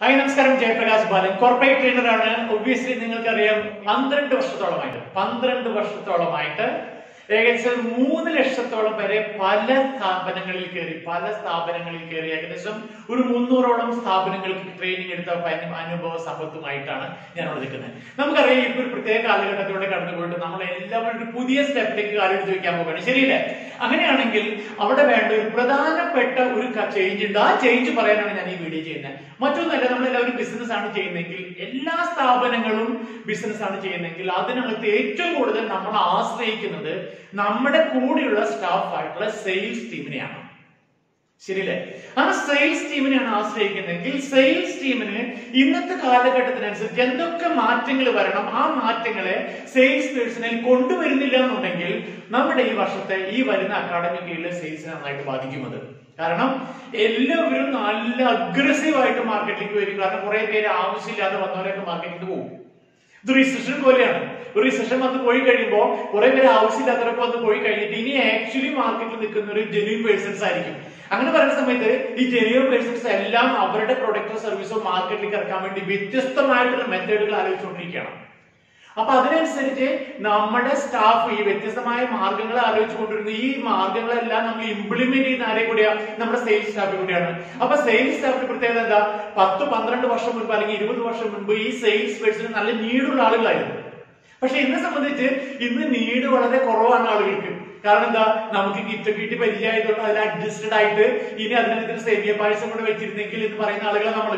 hi നമസ്കാരം Jayaprakash Balan corporate ട്രെയിനറാണ് obviously നിങ്ങൾക്കറിയാം പന്ത്രണ്ട് വർഷത്തോളമായിട്ട് പന്ത്രണ്ട് വർഷത്തോളമായിട്ട് ഏകദേശം മൂന്ന് ലക്ഷത്തോളം വരെ പല സ്ഥാപനങ്ങളിൽ കയറി പല സ്ഥാപനങ്ങളിൽ കയറി ഏകദേശം ഒരു മുന്നൂറോളം സ്ഥാപനങ്ങൾക്ക് ട്രെയിനിങ് എടുത്ത പ- അനുഭവ സമ്പത്തുമായിട്ടാണ് ഞാൻ അവിടെ നിൽക്കുന്നത് നമുക്കറിയാം ഇപ്പൊ ഒരു പ്രത്യേക കാലഘട്ടത്തിലൂടെ കടന്നുപോയിട്ട് നമ്മൾ എല്ലാവരും ഒരു പുതിയ സ്റ്റെപ്പിലേക്ക് കാലെടുത്ത് വെക്കാൻ പോവുകയാണ് ശരിയല്ലേ അങ്ങനെയാണെങ്കിൽ അവിടെ വേണ്ട ഒരു പ്രധാനപ്പെട്ട ഒരു ചേഞ്ച് ഉണ്ട് ആ ചേഞ്ച് പറയാനാണ് ഞാൻ ഈ വീഡിയോ ചെയ്യുന്നത് മറ്റൊന്നല്ല നമ്മൾ എല്ലാവരും ബിസിനസ് ആണ് ചെയ്യുന്നതെങ്കിൽ എല്ലാ സ്ഥാപനങ്ങളും ബിസിനസ് ആണ് ചെയ്യുന്നതെങ്കിൽ അതിനകത്ത് ഏറ്റവും കൂടുതൽ നമ്മൾ ആശ്രയിക്കുന്നത് നമ്മുടെ കൂടെയുള്ള സ്റ്റാഫ് ആയിട്ടുള്ള സെയിൽസ് ടീമിനെയാണ് ശരിയല്ലേ ആ സെയിൽസ് ടീമിനെയാണ് ആശ്രയിക്കുന്നതെങ്കിൽ സെയിൽസ് ടീമിന് ഇന്നത്തെ കാലഘട്ടത്തിനനുസരിച്ച് എന്തൊക്കെ മാറ്റങ്ങൾ വരണം ആ മാറ്റങ്ങളെ സെയിൽസ് പേഴ്സണിൽ കൊണ്ടുവരുന്നില്ല എന്നുണ്ടെങ്കിൽ നമ്മുടെ ഈ വർഷത്തെ ഈ വരുന്ന അക്കാഡമിക് കീഴിലെ സെയിൽസിനെ നന്നായിട്ട് ബാധിക്കും അത് കാരണം എല്ലാവരും നല്ല അഗ്രസീവ് ആയിട്ട് മാർക്കറ്റിലേക്ക് വരും കാരണം കുറെ പേര് ആവശ്യമില്ലാതെ വന്നവരൊക്കെ മാർക്കറ്റിലേക്ക് പോകും ഇത് റിസഷൻ പോലെയാണ് ഒരു റിസഷൻ വന്ന് പോയി കഴിയുമ്പോൾ കുറെ പേര് ആവശ്യമില്ലാത്തവരൊക്കെ വന്ന് പോയി കഴിഞ്ഞിട്ട് ഇനി ആക്ച്വലി മാർക്കറ്റിൽ നിൽക്കുന്ന ഒരു ജെന്യൂൻ പേഴ്സൺസ് ആയിരിക്കും അങ്ങനെ പറയുന്ന സമയത്ത് ഈ ജെന്യൂൻ പേഴ്സൺസ് എല്ലാം അവരുടെ പ്രൊഡക്റ്റോ സർവീസോ മാർക്കറ്റിലേക്ക് ഇറക്കാൻ വേണ്ടി വ്യത്യസ്തമായിട്ടുള്ള മെത്തേഡുകൾ ആലോചിച്ചുകൊണ്ടിരിക്കുകയാണ് അപ്പൊ അതിനനുസരിച്ച് നമ്മുടെ സ്റ്റാഫ് ഈ വ്യത്യസ്തമായ മാർഗങ്ങൾ ആലോചിച്ചുകൊണ്ടിരുന്ന ഈ മാർഗങ്ങളെല്ലാം നമ്മൾ ഇംപ്ലിമെന്റ് ചെയ്യുന്ന ആരെ കൂടിയാ നമ്മുടെ സെയിൽസ് സ്റ്റാഫ് കൂടിയാണ് അപ്പൊ സെയിൽസ് സ്റ്റാഫിന്റെ പ്രത്യേകത എന്താ പത്ത് പന്ത്രണ്ട് വർഷം മുൻപ് അല്ലെങ്കിൽ ഇരുപത് വർഷം മുൻപ് ഈ സെയിൽസ് പേഴ്സൺ നല്ല നീടുള്ള ആളുകളായിരുന്നു പക്ഷെ എന്നെ സംബന്ധിച്ച് ഇന്ന് നീട് വളരെ കുറവാണ് ആളുകൾക്ക് കാരണം എന്താ നമുക്ക് കിറ്റ് കിട്ടി പരിചയമായതുകൊണ്ട് അതിൽ അഡ്ജസ്റ്റഡ് ആയിട്ട് ഇനി അതിനകത്ത് സേമിയ പായസം കൂടെ വെച്ചിരുന്നെങ്കിൽ എന്ന് പറയുന്ന ആളുകളെ നമ്മൾ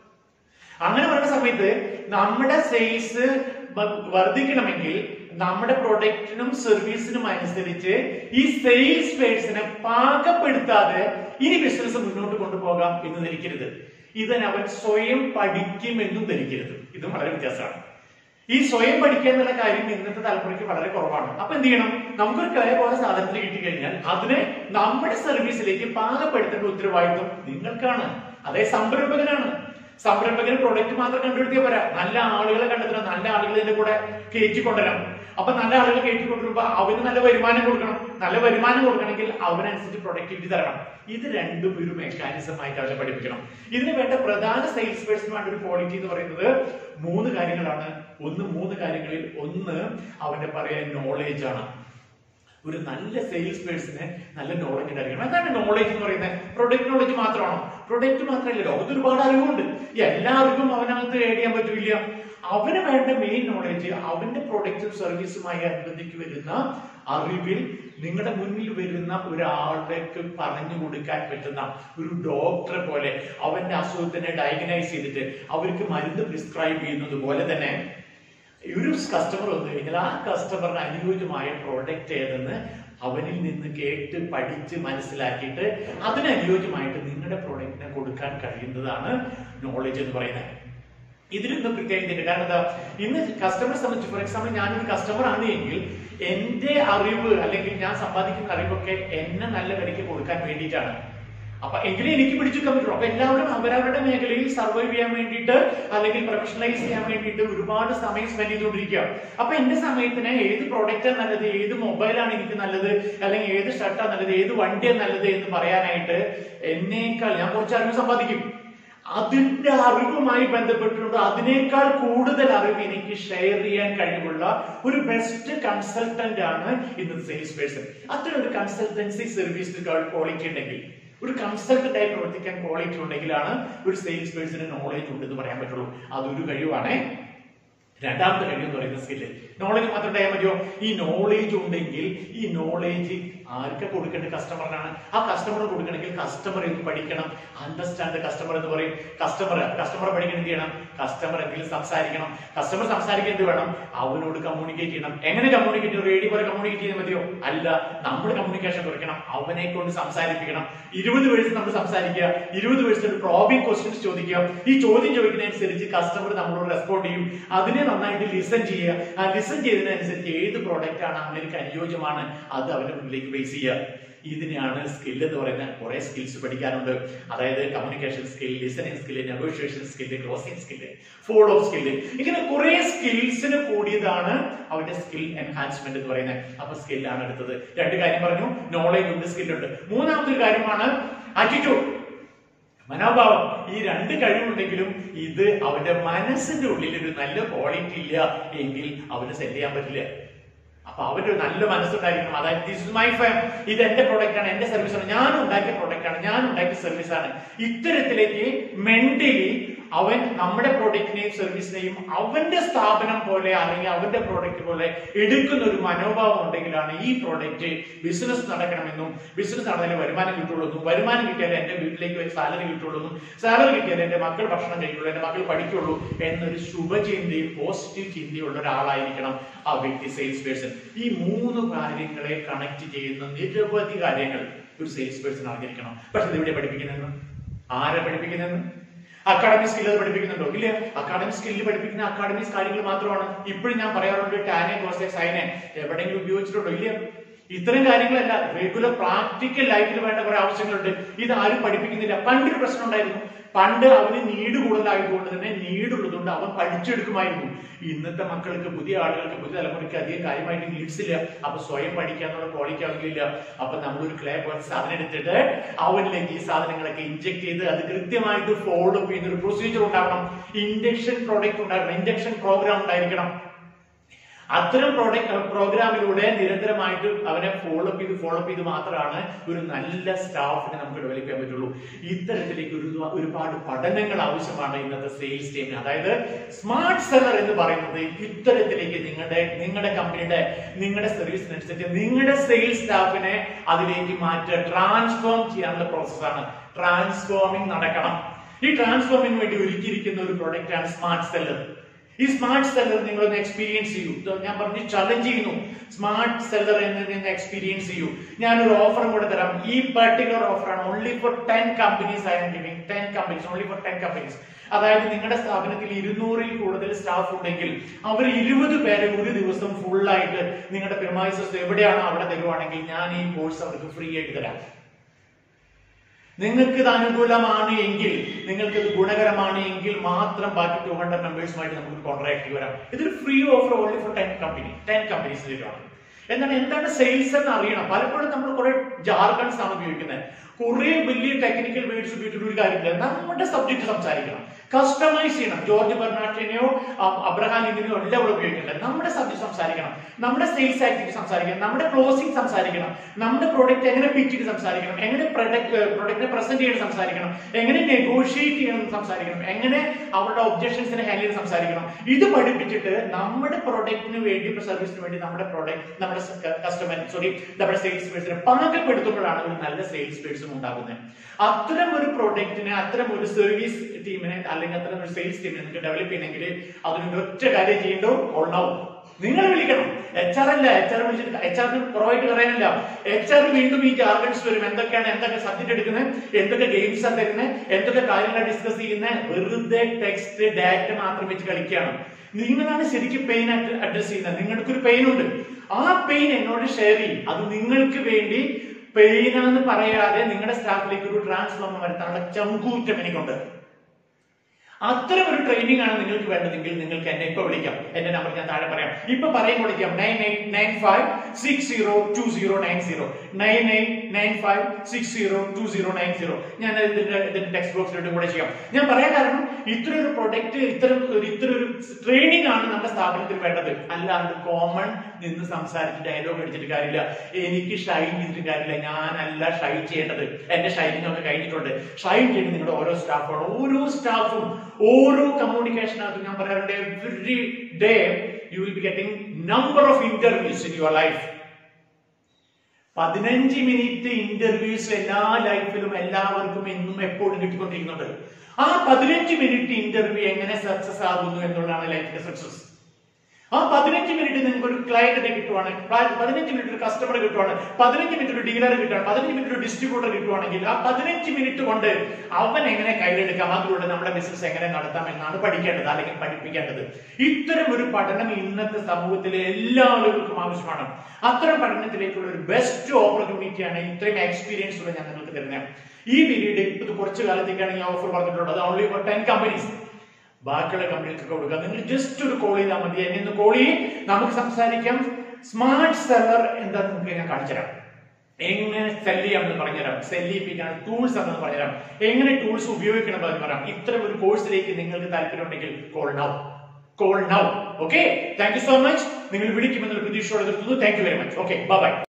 അങ്ങനെ പറയുന്ന സമയത്ത് നമ്മുടെ സെയിൽസ് വർദ്ധിക്കണമെങ്കിൽ നമ്മുടെ പ്രൊഡക്റ്റിനും സർവീസിനും അനുസരിച്ച് ഈ സെയിൽസ് പേഴ്സിനെ പാകപ്പെടുത്താതെ ഇനി ബിസിനസ് മുന്നോട്ട് കൊണ്ടുപോകാം എന്ന് ധരിക്കരുത് ഇതിന് അവൻ സ്വയം പഠിക്കുമെന്നും ധരിക്കരുത് ഇതും വളരെ വ്യത്യാസമാണ് ഈ സ്വയം പഠിക്കുക എന്നുള്ള കാര്യം ഇന്നത്തെ തലമുറയ്ക്ക് വളരെ കുറവാണ് അപ്പൊ എന്ത് ചെയ്യണം നമുക്കൊരു കയ പോലെ സാധനത്തിൽ കിട്ടിക്കഴിഞ്ഞാൽ അതിനെ നമ്മുടെ സർവീസിലേക്ക് പാകപ്പെടുത്തേണ്ട ഉത്തരവാദിത്വം നിങ്ങൾക്കാണ് അതേ സംരംഭകനാണ് സംരംഭകന് പ്രൊഡക്റ്റ് മാത്രം കണ്ടുപിടിക്കാൻ പോരാ നല്ല ആളുകളെ കണ്ടെത്തണം നല്ല ആളുകൾ ഇതിന്റെ കൂടെ കയറ്റി കൊണ്ടുവരണം അപ്പൊ നല്ല ആളുകൾ കയറ്റി കൊണ്ടുവരുമ്പോ അവന് നല്ല വരുമാനം കൊടുക്കണം നല്ല വരുമാനം കൊടുക്കണമെങ്കിൽ അവനനുസരിച്ച് പ്രൊഡക്ടിവിറ്റി തരണം ഇത് രണ്ടും ഒരു മെക്കാനിസം ആയിട്ട് അവരെ പഠിപ്പിക്കണം ഇതിന് വേണ്ട പ്രധാന സെയിൽസ് പേഴ്സൺ വേണ്ട ഒരു ക്വാളിറ്റി എന്ന് പറയുന്നത് മൂന്ന് കാര്യങ്ങളാണ് ഒന്ന് മൂന്ന് കാര്യങ്ങളിൽ ഒന്ന് അവന്റെ പറയാൻ നോളേജ് ആണ് ഒരു നല്ല സെയിൽസ് പേഴ്സണ് നല്ല നോളജ് ഉണ്ടായിരിക്കണം എന്താണ് നോളജ് എന്ന് പറയുന്നത് പ്രൊഡക്റ്റ് നോളജ് മാത്രമാണോ പ്രൊഡക്റ്റ് മാത്രമല്ല ലോകത്ത് ഒരുപാട് അറിവുണ്ട് എല്ലാവർക്കും അവനകത്ത് ഏഡ് ചെയ്യാൻ പറ്റില്ല അവന് വേണ്ട മെയിൻ നോളജ് അവന്റെ പ്രൊഡക്റ്റും സർവീസുമായി അനുബന്ധിക്ക് വരുന്ന അറിവിൽ നിങ്ങളുടെ മുന്നിൽ വരുന്ന ഒരാളുടെ പറഞ്ഞു കൊടുക്കാൻ പറ്റുന്ന ഒരു ഡോക്ടറെ പോലെ അവന്റെ അസുഖത്തിനെ ഡയഗ്നൈസ് ചെയ്തിട്ട് അവർക്ക് മരുന്ന് പ്രിസ്ക്രൈബ് ചെയ്യുന്നത് പോലെ തന്നെ ഒരു കസ്റ്റമർ വന്നു കഴിഞ്ഞാൽ ആ കസ്റ്റമറിന് അനുയോജ്യമായ പ്രോഡക്റ്റ് ഏതെന്ന് അവനിൽ നിന്ന് കേട്ട് പഠിച്ച് മനസ്സിലാക്കിയിട്ട് അതിന് അനുയോജ്യമായിട്ട് നിങ്ങളുടെ പ്രോഡക്റ്റിനെ കൊടുക്കാൻ കഴിയുന്നതാണ് നോളജ് എന്ന് പറയുന്നത് ഇതിലൊന്നും പ്രത്യേകതയുണ്ട് കാരണം എന്താ ഇന്ന് കസ്റ്റമറെ സംബന്ധിച്ച് ഫോർ എക്സാമ്പിൾ ഞാനൊരു കസ്റ്റമർ ആണ് എങ്കിൽ എന്റെ അറിവ് അല്ലെങ്കിൽ ഞാൻ സമ്പാദിക്കുന്ന അറിവൊക്കെ എന്നെ നല്ല വിലയ്ക്ക് കൊടുക്കാൻ വേണ്ടിയിട്ടാണ് അപ്പൊ എങ്കിലും എനിക്ക് പിടിച്ചെടുക്കാൻ പറ്റുള്ളൂ അപ്പൊ എല്ലാവരും അവരവരുടെ മേഖലയിൽ സർവൈവ് ചെയ്യാൻ വേണ്ടിയിട്ട് അല്ലെങ്കിൽ പ്രൊഫഷണലൈസ് ചെയ്യാൻ വേണ്ടിയിട്ട് ഒരുപാട് സമയം സ്പെൻഡ് ചെയ്തുകൊണ്ടിരിക്കുക അപ്പൊ എന്റെ സമയത്തിന് ഏത് പ്രോഡക്റ്റാണ് നല്ലത് ഏത് മൊബൈലാണ് എനിക്ക് നല്ലത് അല്ലെങ്കിൽ ഏത് ഷർട്ടാണ് നല്ലത് ഏത് വണ്ടിയാണ് നല്ലത് എന്ന് പറയാനായിട്ട് എന്നേക്കാൾ ഞാൻ കുറച്ച് അറിവ് സമ്പാദിക്കും അതിന്റെ അറിവുമായി ബന്ധപ്പെട്ടുകൊണ്ട് അതിനേക്കാൾ കൂടുതൽ അറിവ് എനിക്ക് ഷെയർ ചെയ്യാൻ കഴിവുള്ള ഒരു ബെസ്റ്റ് കൺസൾട്ടന്റ് ആണ് ഇന്ന് സെയിൽസ് പേഴ്സൺ അത്ര ഒരു കൺസൾട്ടൻസി സർവീസ് ക്വാളിറ്റി ഉണ്ടെങ്കിൽ ഒരു കൺസൾട്ടന്റ് ആയി പ്രവർത്തിക്കാൻ ക്വാളിറ്റി ഉണ്ടെങ്കിലാണ് ഒരു സെയിൽസ് പേഴ്സണ് നോളേജ് ഉണ്ടെന്ന് പറയാൻ പറ്റുള്ളൂ അതൊരു കഴിവാണേ രണ്ടാമത്തെ കഴിവ് എന്ന് പറയുന്ന സ്കില്ല് നോളജ് മാത്രം ഉണ്ടായാൽ മതിയോ ഈ നോളേജ് ഉണ്ടെങ്കിൽ ഈ നോളേജ് ആർക്ക് കൊടുക്കേണ്ട കസ്റ്റമറിനാണ് ആ കസ്റ്റമർ കൊടുക്കണമെങ്കിൽ കസ്റ്റമർ എന്ത് പഠിക്കണം അണ്ടർസ്റ്റാൻഡ് ദ കസ്റ്റമർ എന്ന് പറയും കസ്റ്റമർ കസ്റ്റമർ പഠിക്കണം എന്ത് ചെയ്യണം കസ്റ്റമർ എന്തെങ്കിലും സംസാരിക്കണം കസ്റ്റമർ സംസാരിക്കാൻ എന്ത് വേണം അവനോട് കമ്മ്യൂണിക്കേറ്റ് ചെയ്യണം എങ്ങനെ കമ്മ്യൂണിക്കേറ്റ് ചെയ്യണം റേഡിയോ പോലെ കമ്മ്യൂണിക്കേറ്റ് ചെയ്താൽ മതിയോ അല്ല നമ്മൾ കമ്മ്യൂണിക്കേഷൻ കുറയ്ക്കണം അവനെ കൊണ്ട് സംസാരിപ്പിക്കണം ഇരുപത് വേഴ്സ് നമ്മൾ സംസാരിക്കുക ഇരുപത് വേഴ്സിൽ പ്രോബിംഗ് ക്വസ്റ്റ്യൻസ് ചോദിക്കുക ഈ ചോദ്യം ചോദിക്കുന്നതനുസരിച്ച് കസ്റ്റമർ നമ്മളോട് റെസ്പോണ്ട് ചെയ്യും അതിനെ നന്നായിട്ട് ലിസൺ ചെയ്യുക ആ ലിസൺ ചെയ്തതിനനുസരിച്ച് ഏത് പ്രോഡക്റ്റ് ആണ് അവനക്ക് അനുയോജ്യമാണ് അത് അവന്റെ മുന്നിലേക്ക് ബേസ് ചെയ്യുക ഇതിനെയാണ് സ്കിൽ എന്ന് പറയുന്നത് കുറെ സ്കിൽസ് പഠിക്കാനുണ്ട് അതായത് communication skill listening skill negotiation skill closing skill follow skill ഇങ്ങനെ കുറെ സ്കിൽസിന് കൂടിയതാണ് അവന്റെ സ്കിൽ എൻഹാൻസ്മെന്റ് എന്ന് പറയുന്നത് അപ്പൊ സ്കില്ലാണ് എടുത്തത് രണ്ട് കാര്യം പറഞ്ഞു നോളേജ് ഉണ്ട് സ്കിൽ ഉണ്ട് മൂന്നാമത്തെ ഒരു കാര്യമാണ് ആറ്റിറ്റ്യൂഡ് മനോഭാവം ഈ രണ്ട് കഴിവുണ്ടെങ്കിലും ഇത് അവന്റെ മനസ്സിന്റെ ഉള്ളിൽ ഒരു നല്ല ക്വാളിറ്റി ഇല്ല എങ്കിൽ അവന് സെല് ചെയ്യാൻ പറ്റില്ല അപ്പൊ അവന്റെ ഒരു നല്ല മനസ്സുണ്ടായിരിക്കണം അതായത് ദിസ് ഇസ് മൈ ഫാം ഇത് എന്റെ പ്രൊഡക്റ്റ് ആണ് എന്റെ സർവീസ് ആണ് ഞാൻ ഉണ്ടാക്കിയ പ്രൊഡക്റ്റ് ആണ് ഞാൻ ഉണ്ടാക്കിയ സർവീസ് ആണ് ഇത്തരത്തിലേക്ക് മെന്റലി അവൻ നമ്മുടെ പ്രൊഡക്റ്റിനെയും സർവീസിനെയും അവന്റെ സ്ഥാപനം പോലെ അല്ലെങ്കിൽ അവന്റെ പ്രോഡക്റ്റ് പോലെ എടുക്കുന്ന ഒരു മനോഭാവം ഉണ്ടെങ്കിലാണ് ഈ പ്രോഡക്റ്റ് ബിസിനസ് നടക്കണമെന്നും ബിസിനസ് നടന്നാലേ വരുമാനം കിട്ടുള്ളൂ എന്നും വരുമാനം കിട്ടിയാലേ എന്റെ വീട്ടിലേക്ക് ഒരു സാലറി കിട്ടുള്ളൂ എന്നും സാലറി കിട്ടിയാലേ എന്റെ മക്കൾ ഭക്ഷണം കഴിക്കുള്ളൂ എന്റെ മക്കൾ പഠിക്കുള്ളൂ എന്നൊരു ശുഭചിന്തയും പോസിറ്റീവ് ചിന്തയുള്ള ഒരാളായിരിക്കണം ആ വ്യക്തി സെയിൽസ് പേഴ്സൺ ഈ മൂന്ന് കാര്യങ്ങളെ കണക്ട് ചെയ്യുന്ന നിരവധി കാര്യങ്ങൾ ഒരു സെയിൽസ് പേഴ്സൺ അറിഞ്ഞിരിക്കണം പക്ഷെ ഇത് എവിടെ പഠിപ്പിക്കുന്നതെന്ന് ആരെ പഠിപ്പിക്കുന്നതെന്ന് അക്കാഡമിക് സ്കില്ല് അത് പഠിപ്പിക്കുന്നുണ്ടോ ഇല്ല അക്കാഡമിക് സ്കില്ല് പഠിപ്പിക്കുന്ന അക്കാഡമിക് കാര്യങ്ങൾ മാത്രമാണ് ഇപ്പോഴും ഞാൻ പറയാറുണ്ട് ടാനെ കോസെ സൈനെ എവിടെയെങ്കിലും ഉപയോഗിച്ചിട്ടുണ്ടോ ഇല്ല ഇത്തരം കാര്യങ്ങളല്ല റെഗുലർ പ്രാക്ടിക്കൽ ലൈഫിൽ വേണ്ട കുറെ ആവശ്യങ്ങളുണ്ട് ഇത് ആരും പഠിപ്പിക്കുന്നില്ല പണ്ടൊരു പ്രശ്നം ഉണ്ടായിരുന്നു പണ്ട് അവന് നീട് കൂടുതലായതുകൊണ്ട് തന്നെ നീഡ് ഉള്ളതുകൊണ്ട് അവൻ പഠിച്ചെടുക്കുമായിരുന്നു ഇന്നത്തെ മക്കൾക്ക് പുതിയ ആളുകൾക്ക് പുതിയ തലമുറയ്ക്ക് അധികം കാര്യമായിട്ട് നീഡ്സ് ഇല്ല അപ്പൊ സ്വയം പഠിക്കാന്നുള്ള ക്വാളിറ്റി അവനില്ല അപ്പൊ നമ്മളൊരു ക്ലേ പോലെ സാധനം എടുത്തിട്ട് അവനിലേക്ക് ഈ സാധനങ്ങളൊക്കെ ഇഞ്ചെക്ട് ചെയ്ത് അത് കൃത്യമായിട്ട് ഫോളോ അപ്പ് ചെയ്യുന്ന ഒരു പ്രൊസീജിയർ ഉണ്ടാവണം ഇൻഡക്ഷൻ പ്രോഡക്റ്റ് ഉണ്ടാകണം ഇൻഡക്ഷൻ പ്രോഗ്രാം ഉണ്ടായിരിക്കണം അത്തരം പ്രോഡക്റ്റ് പ്രോഗ്രാമിലൂടെ നിരന്തരമായിട്ട് അവനെ ഫോളോ അപ്പ് ചെയ്ത് ഫോളോ അപ്പ് ചെയ്ത് മാത്രമാണ് ഒരു നല്ല സ്റ്റാഫിനെ നമുക്ക് ഡെവലപ്പ് ചെയ്യാൻ പറ്റുള്ളൂ ഇത്തരത്തിലേക്ക് ഒരു ഒരുപാട് പഠനങ്ങൾ ആവശ്യമാണ് ഇന്നത്തെ സെയിൽസ് ടീമിന് അതായത് സ്മാർട്ട് സെല്ലർ എന്ന് പറയുന്നത് ഇത്തരത്തിലേക്ക് നിങ്ങളുടെ നിങ്ങളുടെ കമ്പനിയുടെ നിങ്ങളുടെ സർവീസിനനുസരിച്ച് നിങ്ങളുടെ സെയിൽസ് സ്റ്റാഫിനെ അതിലേക്ക് മാറ്റുക ട്രാൻസ്ഫോം ചെയ്യാനുള്ള പ്രോസസ്സാണ് ട്രാൻസ്ഫോമിംഗ് നടക്കണം ഈ ട്രാൻസ്ഫോമിന് വേണ്ടി ഒരുക്കിയിരിക്കുന്ന ഒരു പ്രൊഡക്റ്റ് ആണ് സ്മാർട്ട് സെല്ലർ ഈ സ്മാർട്ട് സെല്ലർ നിങ്ങളൊന്ന് എക്സ്പീരിയൻസ് ചെയ്യൂ ഇത് ഞാൻ പറഞ്ഞു ചലഞ്ച് ചെയ്യുന്നു സ്മാർട്ട് സെല്ലർ എന്ന് നിങ്ങൾ എക്സ്പീരിയൻസ് ചെയ്യൂ ഞാനൊരു ഓഫറും കൂടെ തരാം ഈ പർട്ടിക്കുലർ ഓഫർ ആണ് only for ten companies I am giving ten companies only for ten companies അതായത് നിങ്ങളുടെ സ്ഥാപനത്തിൽ ഇരുന്നൂറിൽ കൂടുതൽ സ്റ്റാഫ് ഉണ്ടെങ്കിൽ അവർ ഇരുപത് പേരെ ഒരു ദിവസം full ആയിട്ട് നിങ്ങളുടെ പെരുമാറ്റം എവിടെയാണോ അവിടെ തരുവാണെങ്കിൽ ഞാൻ ഈ കോഴ്സ് അവർക്ക് ഫ്രീ ആയിട്ട് തരാം നിങ്ങൾക്ക് ഇത് അനുകൂലമാണ് എങ്കിൽ നിങ്ങൾക്ക് ഇത് ഗുണകരമാണ് എങ്കിൽ മാത്രം ബാക്കി ടു ഹൺഡ്രഡ് മെമ്പേഴ്സുമായിട്ട് നമുക്ക് കോൺട്രാക്ട് വരാം ഇതൊരു free offer only for ten company ten കമ്പനീസിലേക്കാണ് എന്താണ് എന്താണ് സെയിൽസ് എന്ന് അറിയണം പലപ്പോഴും നമ്മൾ കുറെ ജാർഗൺസ് ആണ് ഉപയോഗിക്കുന്നത് കുറെ വലിയ ടെക്നിക്കൽ വേർഡ്സ് ഉപയോഗിച്ചിട്ട് ഒരു കാര്യമില്ല നമ്മുടെ സബ്ജക്ട് സംസാരിക്കണം കസ്റ്റമൈസ് ചെയ്യണം ജോർജ് ബെർണാട്ടിനെയോ അബ്രഹാം ലിങ്കിനെയോ എല്ലാം ഇവിടെ ഉപയോഗിക്കണ്ട നമ്മുടെ സബ്ജക്ട് സംസാരിക്കണം നമ്മുടെ സെയിൽസ് ആക്ടിവിറ്റി സംസാരിക്കണം നമ്മുടെ ക്ലോസിംഗ് സംസാരിക്കണം നമ്മുടെ പ്രോഡക്റ്റ് എങ്ങനെ പിച്ച് ചെയ്ത് സംസാരിക്കണം എങ്ങനെ പ്രൊഡക്റ്റ് പ്രൊഡക്റ്റിനെ പ്രസന്റ് ചെയ്ത് സംസാരിക്കണം എങ്ങനെ നെഗോഷിയേറ്റ് ചെയ്യണം എന്ന് സംസാരിക്കണം എങ്ങനെ അവരുടെ ഒബ്ജക്ഷൻസിനെ ഹാൻഡിൽ ചെയ്ത് സംസാരിക്കണം ഇത് പഠിപ്പിച്ചിട്ട് നമ്മുടെ പ്രൊഡക്റ്റിന് വേണ്ടി സർവീസിന് വേണ്ടി നമ്മുടെ പ്രോഡക്റ്റ് നമ്മുടെ കസ്റ്റമർ സോറി നമ്മുടെ സെയിൽസ് പേഴ്സിനെ പാകപ്പെടുത്തുമ്പോഴാണ് ഒരു നല്ല സെയിൽസ് പേഴ്സും ഉണ്ടാകുന്നത് അത്തരം ഒരു പ്രോഡക്റ്റിനെ അത്തരം ഒരു സർവീസ് ടീമിനെ അല്ലെങ്കിൽ അത്തരം ഒരു സെയിൽസ് ടീമിനെ നിങ്ങൾക്ക് ഡെവലപ്പ് ചെയ്യണമെങ്കിൽ അതിനൊരു ഒറ്റ കാര്യം ചെയ്യേണ്ടോ കൊള്ളാവും നിങ്ങൾ വിളിക്കണം എച്ച് ആർ അല്ല എച്ച് ആർ വിളിച്ചിട്ട് എച്ച് ആറിന് കുറവായിട്ട് പറയാനില്ല എച്ച് ആർ വീണ്ടും ഈ ടാർഗറ്റ്സ് വരും എന്തൊക്കെയാണ് എന്തൊക്കെ സബ്ജക്ട് എടുക്കുന്നത് എന്തൊക്കെ ഗെയിംസ് ആണ് തരുന്നത് എന്തൊക്കെ കാര്യങ്ങൾ ഡിസ്കസ് ചെയ്യുന്നത് വെറുതെ ടെക്സ്റ്റ് ഡാറ്റ മാത്രം വെച്ച് കളിക്കുകയാണ് നിങ്ങളാണ് ശരിക്കും പെയിൻ അഡ്രസ് ചെയ്യുന്നത് നിങ്ങൾക്കൊരു പെയിൻ ഉണ്ട് ആ പെയിൻ എന്നോട് ഷെയർ ചെയ്യും അത് നിങ്ങൾക്ക് വേണ്ടി പെയിനാന്ന് പറയാതെ നിങ്ങളുടെ സ്റ്റാഫിലേക്ക് ഒരു ട്രാൻസ്ഫോർമർ വരുത്താനുള്ള ചങ്കൂറ്റം എനിക്കുണ്ട് അത്തരം ഒരു ട്രെയിനിങ് ആണ് നിങ്ങൾക്ക് വേണ്ടതെങ്കിൽ നിങ്ങൾക്ക് എന്നെ ഇപ്പൊ വിളിക്കാം എന്റെ നമ്പർ ഞാൻ താഴെ പറയാം ഇപ്പൊ പറയും വിളിക്കാം nine eight nine five six zero two zero nine zero nine eight nine five six zero two zero nine zero ഞാൻ ഇതിന്റെ ഇതിന്റെ ടെക്സ്റ്റ് ബോക്സിലോട്ട് കൂടെ ചെയ്യാം ഞാൻ പറയാൻ കാരണം ഇത്തരം ഒരു പ്രൊഡക്റ്റ് ഇത്തരം ഒരു ഇത്തരം ഒരു ട്രെയിനിങ് ആണ് നമ്മുടെ സ്ഥാപനത്തിൽ വേണ്ടത് അല്ലാണ്ട് കോമൺ നിന്ന് സംസാരിച്ച് ഡയലോഗ് അടിച്ചിട്ട് കാര്യമില്ല എനിക്ക് ഷൈൻ ചെയ്തിട്ട് കാര്യമില്ല ഞാനല്ല ഷൈൻ ചെയ്യേണ്ടത് എന്റെ ഷൈനിങ് ഒക്കെ കഴിഞ്ഞിട്ടുണ്ട് ഷൈൻ ചെയ്ത് നിങ്ങളുടെ ഓരോ സ്റ്റാഫാണ് ഓരോ സ്റ്റാഫും ഓരോ കമ്മ്യൂണിക്കേഷനകത്തും ഞാൻ പറയാറുണ്ട് every day you will be getting number of interviews in your life പതിനഞ്ച് മിനിറ്റ് ഇന്റർവ്യൂസ് എല്ലാ ലൈഫിലും എല്ലാവർക്കും എന്നും എപ്പോഴും കിട്ടിക്കൊണ്ടിരിക്കുന്നുണ്ട് ആ പതിനഞ്ച് മിനിറ്റ് ഇന്റർവ്യൂ എങ്ങനെ സക്സസ് ആകുന്നു എന്നുള്ളതാണ് ലൈഫിന്റെ സക്സസ് ആ പതിനഞ്ച് മിനിറ്റ് നിങ്ങൾക്ക് ഒരു ക്ലയന്റിനെ കിട്ടുവാണ് പതിനഞ്ച് മിനിറ്റ് ഒരു കസ്റ്റമർ കിട്ടുവാണ് പതിനഞ്ച് മിനിറ്റ് ഒരു ഡീലർ കിട്ടുവാണ് പതിനഞ്ച് മിനിറ്റ് ഒരു ഡിസ്ട്രിബ്യൂട്ടർ കിട്ടുവാണെങ്കിൽ ആ പതിനഞ്ച് മിനിറ്റ് കൊണ്ട് അവൻ എങ്ങനെ കയ്യിലെടുക്കാം അതിലൂടെ നമ്മുടെ ബിസിനസ് എങ്ങനെ നടത്താം എന്നാണ് പഠിക്കേണ്ടത് അല്ലെങ്കിൽ പഠിപ്പിക്കേണ്ടത് ഇത്തരം ഒരു പഠനം ഇന്നത്തെ സമൂഹത്തിലെ എല്ലാ ആളുകൾക്കും ആവശ്യമാണ് അത്തരം പഠനത്തിലേക്കുള്ള ഒരു ബെസ്റ്റ് ഓപ്പർച്യൂണിറ്റിയാണ് ഇത്രയും എക്സ്പീരിയൻസ് ഉള്ള ഞാൻ നിങ്ങൾക്ക് തരുന്നത് ഈ പീരീഡ് ഇത് കുറച്ച് കാലത്തേക്കാണ് ഈ ഓഫർ പറഞ്ഞിട്ടുള്ളത് അത് ഓൺലി ഫോർ ടെൻ കമ്പനീസ് ബാക്കിയുള്ള കമ്പനികൾക്ക് കൊടുക്കുക നിങ്ങൾ ജസ്റ്റ് ഒരു കോൾ ചെയ്താൽ മതി എന്നെ ഒന്ന് കോൾ ചെയ്യും നമുക്ക് സംസാരിക്കാം സ്മാർട്ട് സെല്ലർ എന്താ നിങ്ങൾക്ക് ഞാൻ കാണിച്ചു തരാം എങ്ങനെ സെല് ചെയ്യാമെന്ന് പറഞ്ഞുതരാം സെല് ചെയ്യിപ്പിക്കാൻ ടൂൾസ് ആണെന്ന് പറഞ്ഞുതരാം എങ്ങനെ ടൂൾസ് ഉപയോഗിക്കണം എന്ന് പറയാം ഇത്തരം ഒരു കോഴ്സിലേക്ക് നിങ്ങൾക്ക് താല്പര്യമുണ്ടെങ്കിൽ call now call now okay thank you so much നിങ്ങൾ വിളിക്കുമെന്നുള്ള പ്രതീക്ഷയോടെ നിർത്തുന്നു thank you very much okay by